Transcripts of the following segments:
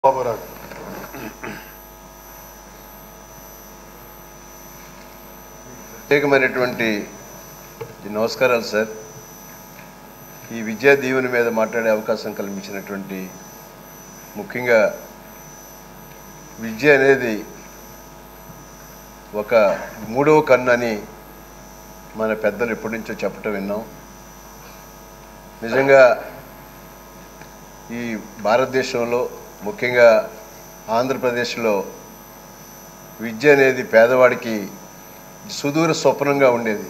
బాబురావు ప్రత్యేకమైనటువంటి నమస్కారాలు సార్ ఈ విద్యా దీవెన మీద మాట్లాడే అవకాశం కల్పించినటువంటి ముఖ్యంగా విద్య అనేది ఒక మూడవ కన్ను అని మన పెద్దలు ఎప్పటి నుంచో చెప్పటం విన్నాం నిజంగా ఈ భారతదేశంలో ముఖ్యంగా ఆంధ్రప్రదేశ్లో విద్య అనేది పేదవాడికి సుదూర స్వప్నంగా ఉండేది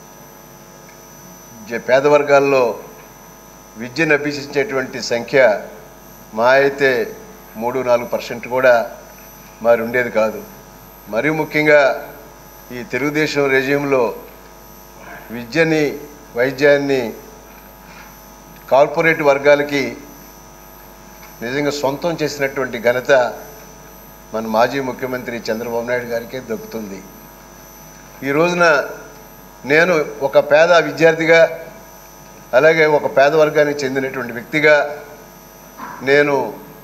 జ- పేద వర్గాల్లో విద్యను అభ్యసించేటువంటి సంఖ్య మా అయితే మూడు నాలుగు పర్సెంట్ కూడా మరి ఉండేది కాదు మరీ ముఖ్యంగా ఈ తెలుగుదేశం రెజ్యూమ్లో విద్యని వైద్యాన్ని కార్పొరేట్ వర్గాలకి నిజంగా సొంతం చేసినటువంటి ఘనత మన మాజీ ముఖ్యమంత్రి చంద్రబాబు నాయుడు గారికే దక్కుతుంది ఈ రోజున నేను ఒక పేద విద్యార్థిగా అలాగే ఒక పేద వర్గానికి చెందినటువంటి వ్యక్తిగా నేను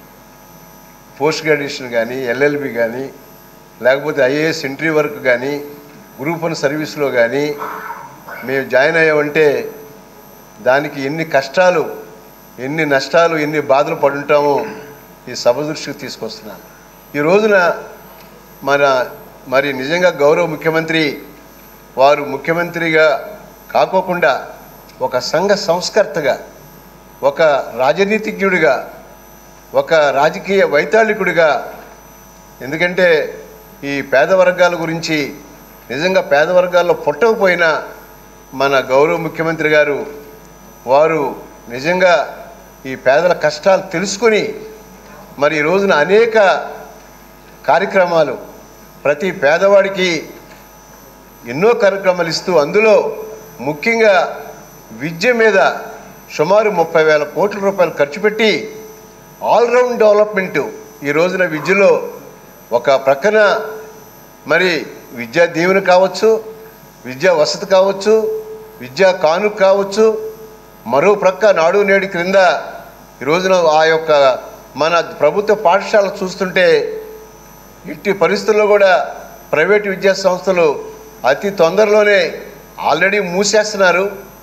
పోస్ట్ గ్రాడ్యుయేషన్ కానీ ఎల్ఎల్బి కానీ లేకపోతే ఐఏఎస్ ఎంట్రీ వర్క్ కానీ గ్రూప్ వన్ సర్వీస్లో కానీ మేము జాయిన్ అయ్యామంటే దానికి ఎన్ని కష్టాలు ఎన్ని నష్టాలు ఎన్ని బాధలు పడుంటామో ఈ సభ దృష్టికి తీసుకొస్తున్నాను ఈ రోజున మన మరి నిజంగా గౌరవ ముఖ్యమంత్రి వారు ముఖ్యమంత్రిగా కాకోకుండా ఒక సంఘ సంస్కర్తగా ఒక రాజనీతిజ్ఞుడిగా ఒక రాజకీయ వైతాళికుడిగా ఎందుకంటే ఈ పేద వర్గాల గురించి నిజంగా పేద వర్గాల్లో పుట్టకపోయిన మన గౌరవ ముఖ్యమంత్రి గారు వారు నిజంగా ఈ పేదల కష్టాలు తెలుసుకొని మరి ఈ రోజున అనేక కార్యక్రమాలు ప్రతి పేదవాడికి ఎన్నో కార్యక్రమాలు ఇస్తూ అందులో ముఖ్యంగా విద్య మీద సుమారు ముప్పై వేల కోట్ల రూపాయలు ఖర్చు పెట్టి ఆల్రౌండ్ డెవలప్మెంటు ఈ రోజున విద్యలో ఒక ప్రక్కన మరి విద్యా దీవెన కావచ్చు విద్యా వసతి కావచ్చు విద్యా కానుక కావచ్చు మరో ప్రక్క నాడు నేడు క్రింద ఈ రోజున ఆ యొక్క మన ప్రభుత్వ పాఠశాల చూస్తుంటే ఇట్టి పరిస్థితుల్లో కూడా ప్రైవేట్ విద్యా సంస్థలు అతి తొందరలోనే ఆల్రెడీ మూసేస్తున్నారు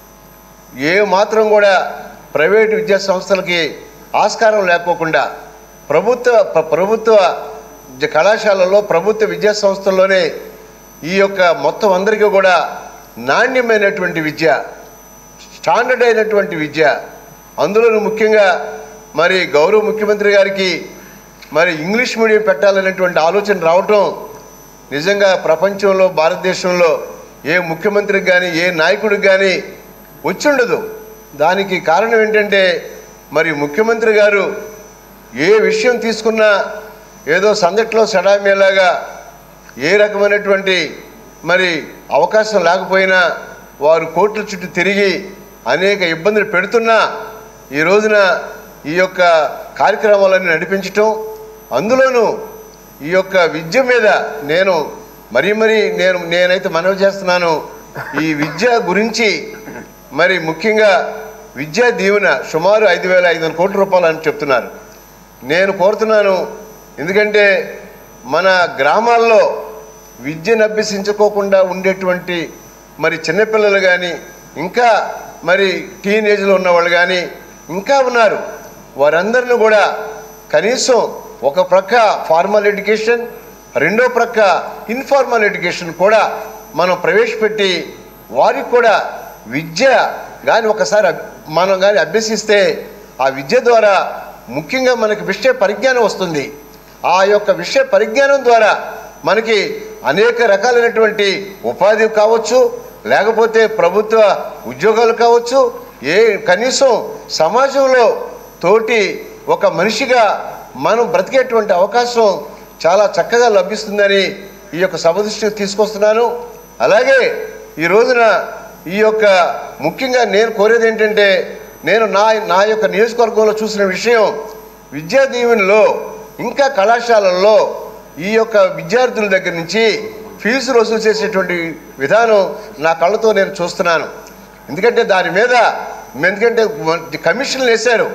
ఏ మాత్రం కూడా ప్రైవేట్ విద్యా సంస్థలకి ఆస్కారం లేకోకుండా ప్రభుత్వ ప్ర- ప్రభుత్వ జ- కళాశాలల్లో ప్రభుత్వ విద్యా సంస్థల్లోనే ఈ యొక్క మొత్తం అందరికీ కూడా నాణ్యమైనటువంటి విద్య స్టాండర్డ్ అయినటువంటి విద్య అందులోనూ ముఖ్యంగా మరి గౌరవ ముఖ్యమంత్రి గారికి మరి ఇంగ్లీష్ మీడియం పెట్టాలనేటువంటి ఆలోచన రావటం నిజంగా ప్రపంచంలో భారతదేశంలో ఏ ముఖ్యమంత్రికి కానీ ఏ నాయకుడికి కానీ వచ్చుండదు దానికి కారణం ఏంటంటే మరి ముఖ్యమంత్రి గారు ఏ విషయం తీసుకున్నా ఏదో సందట్లో సడామేలాగా ఏ రకమైనటువంటి మరి అవకాశం లేకపోయినా వారు కోర్టుల చుట్టూ తిరిగి అనేక ఇబ్బందులు పెడుతున్నా ఈ రోజున ఈ యొక్క కార్యక్రమాలన్నీ నడిపించటం అందులోనూ ఈ యొక్క విద్య మీద నేను మరీ మరీ నేను నేనైతే మనవి చేస్తున్నాను ఈ విద్య గురించి మరి ముఖ్యంగా విద్యా దీవెన సుమారు ఐదు వేల ఐదు వందల కోట్ల రూపాయలు అని చెప్తున్నారు నేను కోరుతున్నాను ఎందుకంటే మన గ్రామాల్లో విద్యను అభ్యసించుకోకుండా ఉండేటువంటి మరి చిన్నపిల్లలు కానీ ఇంకా మరి టీనేజ్లో ఉన్నవాళ్ళు కానీ ఇంకా ఉన్నారు వారందరిని కూడా కనీసం ఒక ప్రక్క ఫార్మల్ ఎడ్యుకేషన్ రెండో ప్రక్క ఇన్ఫార్మల్ ఎడ్యుకేషన్ కూడా మనం ప్రవేశపెట్టి వారికి కూడా విద్య కానీ ఒకసారి అబ్- మనం కానీ అభ్యసిస్తే ఆ విద్య ద్వారా ముఖ్యంగా మనకి విషయ పరిజ్ఞానం వస్తుంది ఆ యొక్క విషయ పరిజ్ఞానం ద్వారా మనకి అనేక రకాలైనటువంటి ఉపాధి కావచ్చు లేకపోతే ప్రభుత్వ ఉద్యోగాలు కావచ్చు ఏ కనీసం సమాజంలో తోటి ఒక మనిషిగా మనం బ్రతికేటువంటి అవకాశం చాలా చక్కగా లభిస్తుందని ఈ యొక్క సభ దృష్టికి తీసుకొస్తున్నాను అలాగే ఈ రోజున ఈ యొక్క ముఖ్యంగా నేను కోరేది ఏంటంటే నేను నా నా యొక్క నియోజకవర్గంలో చూసిన విషయం విద్యా దీవెనలో ఇంకా కళాశాలల్లో ఈ యొక్క విద్యార్థుల దగ్గర నుంచి ఫీజులు వసూలు చేసేటువంటి విధానం నా కళ్ళతో నేను చూస్తున్నాను ఎందుకంటే దాని మీద ఎందుకంటే కమిషన్లు వేశారు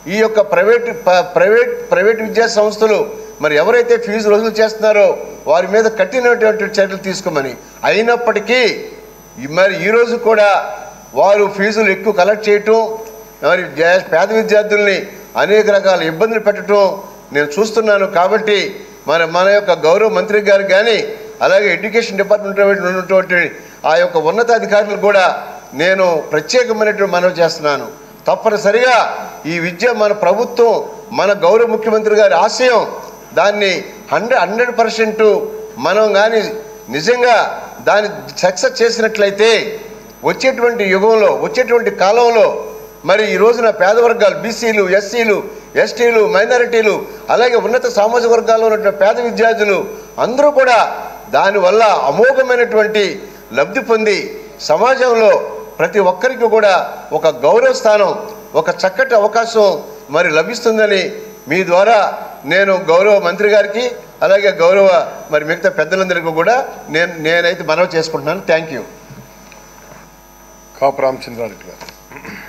ఈ యొక్క ప్రైవేట్ ప- ప్రైవేట్ ప్రైవేట్ విద్యా సంస్థలు మరి ఎవరైతే ఫీజు వసూలు చేస్తున్నారో వారి మీద కఠినటువంటి చర్యలు తీసుకోమని అయినప్పటికీ ఈ- మరి ఈరోజు కూడా వారు ఫీజులు ఎక్కువ కలెక్ట్ చేయటం మరి జా- పేద విద్యార్థుల్ని అనేక రకాల ఇబ్బందులు పెట్టడం నేను చూస్తున్నాను కాబట్టి మన మన యొక్క గౌరవ మంత్రి గారు కానీ అలాగే ఎడ్యుకేషన్ డిపార్ట్మెంట్ ఉన్నటువంటి ఆ యొక్క ఉన్నతాధికారులు కూడా నేను ప్రత్యేకమైనటువంటి మనవి చేస్తున్నాను తప్పనిసరిగా ఈ విద్య మన ప్రభుత్వం మన గౌరవ ముఖ్యమంత్రి గారి ఆశయం దాన్ని హండ్రెడ్ హండ్రెడ్ పర్సెంట్ మనం కానీ నిజంగా దాన్ని సక్సెస్ చేసినట్లయితే వచ్చేటువంటి యుగంలో వచ్చేటువంటి కాలంలో మరి ఈ రోజున పేద వర్గాలు బీసీలు ఎస్సీలు ఎస్టీలు మైనారిటీలు అలాగే ఉన్నత సామాజిక వర్గాల్లో ఉన్నటువంటి పేద విద్యార్థులు అందరూ కూడా దానివల్ల అమోఘమైనటువంటి లబ్ధి పొంది సమాజంలో ప్రతి ఒక్కరికి కూడా ఒక గౌరవ స్థానం ఒక చక్కటి అవకాశం మరి లభిస్తుందని మీ ద్వారా నేను గౌరవ మంత్రి గారికి అలాగే గౌరవ మరి మిగతా పెద్దలందరికీ కూడా నేను నేనైతే మనవి చేసుకుంటున్నాను థ్యాంక్ యూ కాపు రామచంద్రారెడ్డి గారు